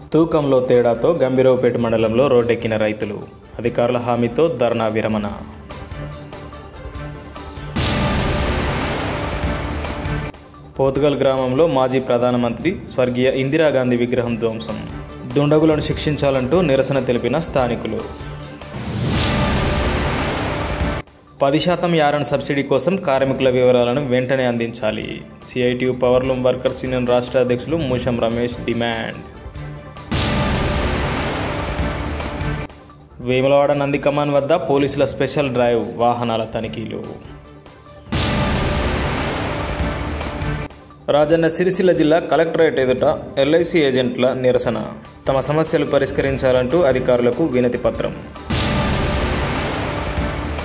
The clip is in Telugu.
తూకంలో తేడాతో గంభీరవపేట మండలంలో రోడ్డెక్కిన రైతులు అధికారుల హామీతో ధర్నా విరమణ పోతుగల్ గ్రామంలో మాజీ ప్రధానమంత్రి స్వర్గీయ ఇందిరాగాంధీ విగ్రహం ధ్వంసం దుండగులను శిక్షించాలంటూ నిరసన తెలిపిన స్థానికులు పది శాతం యారన్ సబ్సిడీ కోసం కార్మికుల వివరాలను వెంటనే అందించాలి సిఐటియు పవర్లూమ్ వర్కర్స్ యూనియన్ రాష్ట్ర అధ్యక్షులు మూషం రమేష్ డిమాండ్ వేములవాడ నంది కమాన్ వద్ద పోలీసుల స్పెషల్ డ్రైవ్ వాహనాల తనిఖీలు రాజన్న సిరిసిల్ల జిల్లా కలెక్టరేట్ ఎదుట ఎల్ఐసి ఏజెంట్ల నిరసన తమ సమస్యలు పరిష్కరించాలంటూ అధికారులకు వినతి పత్రం